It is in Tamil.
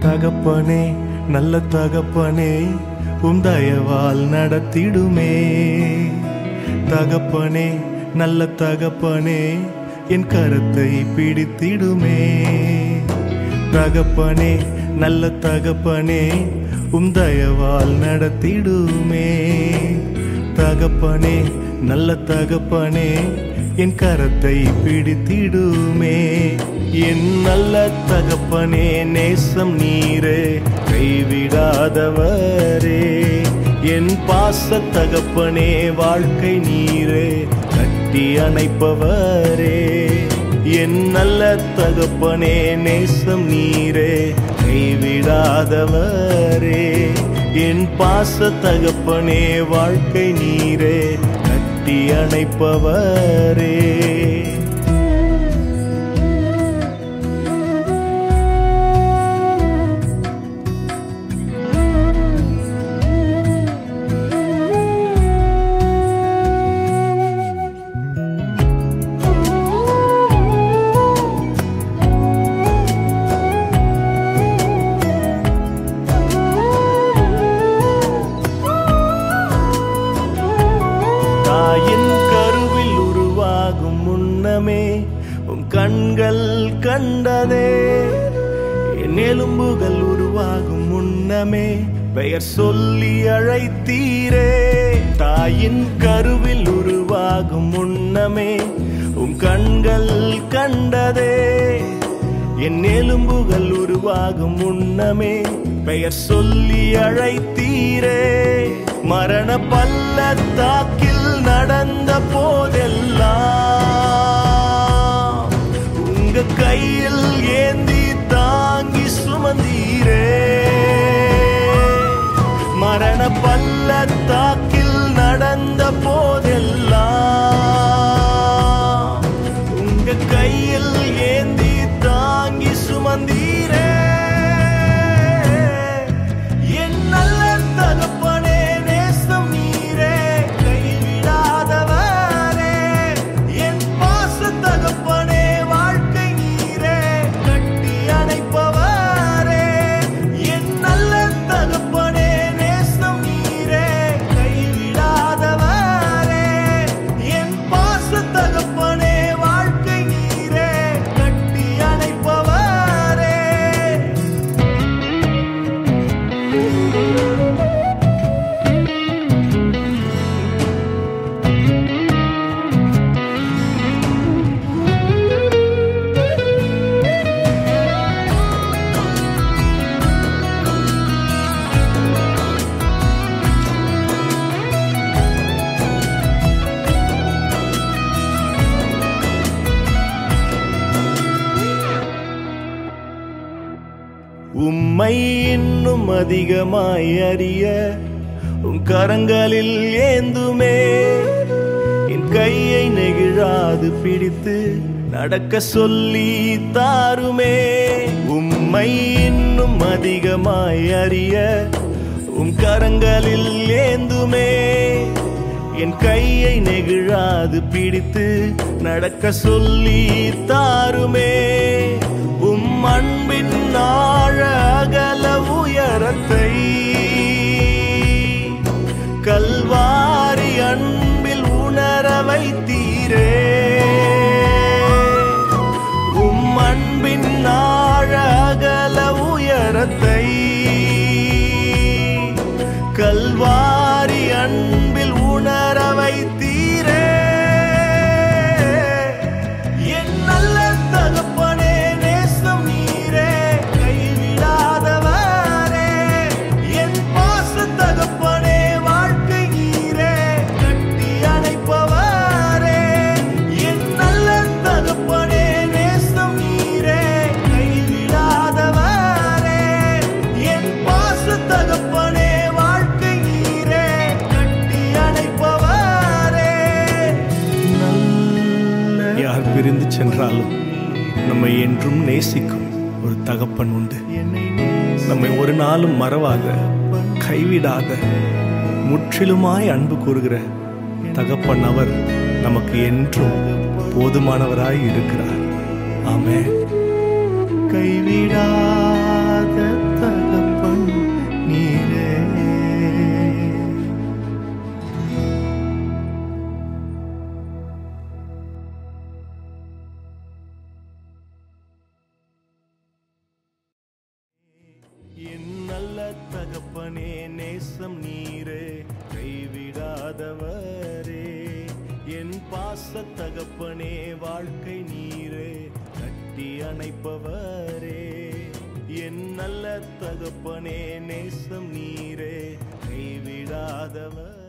தகப்பனே நல்ல தகப்பனே உம் தயவால் நடத்திடுமே தகப்பனே நல்ல தகப்பனே என் கரத்தை பிடித்திடுமே தகப்பனே நல்ல தகப்பனே உம் தயவால் நடத்திடுமே தகப்பனே நல்ல தகப்பனே என் கரத்தை பிடித்திடுமே என் நல்ல தகப்பனே நேசம் நீரே கைவிடாதவரே என் பாச தகப்பனே வாழ்க்கை நீரே கட்டி அணைப்பவரே என் நல்ல தகப்பனே நேசம் நீரே கைவிடாதவரே என் பாச தகப்பனே வாழ்க்கை நீரே கட்டி அணைப்பவரே தாயின் கருவில் உருவாகும் முன்னமே உம் கண்கள் கண்டதே என் எலும்புகள் உருவாகும் முன்னமே பெயர் சொல்லி அழைத்தீரே தாயின் கருவில் உருவாகும் முன்னமே உம் கண்கள் கண்டதே என் எலும்புகள் உருவாகும் முன்னமே பெயர் சொல்லி அழைத்தீரே மரண பள்ளத்தாக்கில் நடந்த போதெல்லாம் உங்க கையில் ஏந்தி தாங்கி சுமந்தீரே மரண பள்ளத்தாக்கில் நடந்த போதெல்லாம் உங்க கையில் ஏந்தி தாங்கி சுமந்தீரே என் நல்ல தகப்பனே நேசம் நீரே கைவிடாதவரே என் பாச தகப்பனே வாழ்க்கை நீரே கட்டி அணைப்பவரே என் நல்ல தகப்பனே நேசம் நீரே கைவிடாதவரே என் பாச தகப்பனே வாழ்க்கை நீரே கட்டி அணைப்பவரே உம்மை இன்னும் அதிகமாய் அறிய உம் கரங்களில் ஏந்துமே என் கையை நெகிழாது பிடித்து நடக்க சொல்லி தாருமே உம்மை இன்னும் அதிகமாய் அறிய உம் கரங்களில் ஏந்துமே என் கையை நெகிழாது பிடித்து நடக்க சொல்லி தாருமே உம் அன்பின் ஆழ அகல உயரத்தை கல்வாரி அன்பில் உணர வைத்தீரே உம் அன்பின் ஆழ அகல உயரத்தை கல்வாரி அன்பில் உணர வைத்தீரே என் நல்ல தகப்பனே நேசம் நீரே கைவிடாதவரே என் பாச தகப்பனே வாழ்க்கை நீரே கட்டி அணைப்பவரே என் நல்ல தகப்பனே நேசம் நீரே கைவிடாதவரே என் பாச தகப்பனே வாழ்க்கை நீரே கட்டி அணைப்பவரே யார் பிரிந்து சென்றாலும் நம்மை என்றும் நேசிக்கும் ஒரு தகப்பன் உண்டு நம்மை ஒரு நாளும் மறவாத கைவிடாத முற்றிலுமாய் அன்பு கூறுகிற தகப்பன் அவர் நமக்கு என்றும் போதுமானவராய் இருக்கிறார் ஆமென் கைவிடாத நேசம் நீரே கைவிடாதவரே என் பாச தகப்பனே வாழ்க்கை நீரே கட்டி அணைப்பவரே என் நல்ல தகப்பனே நேசம் நீரே கைவிடாதவர்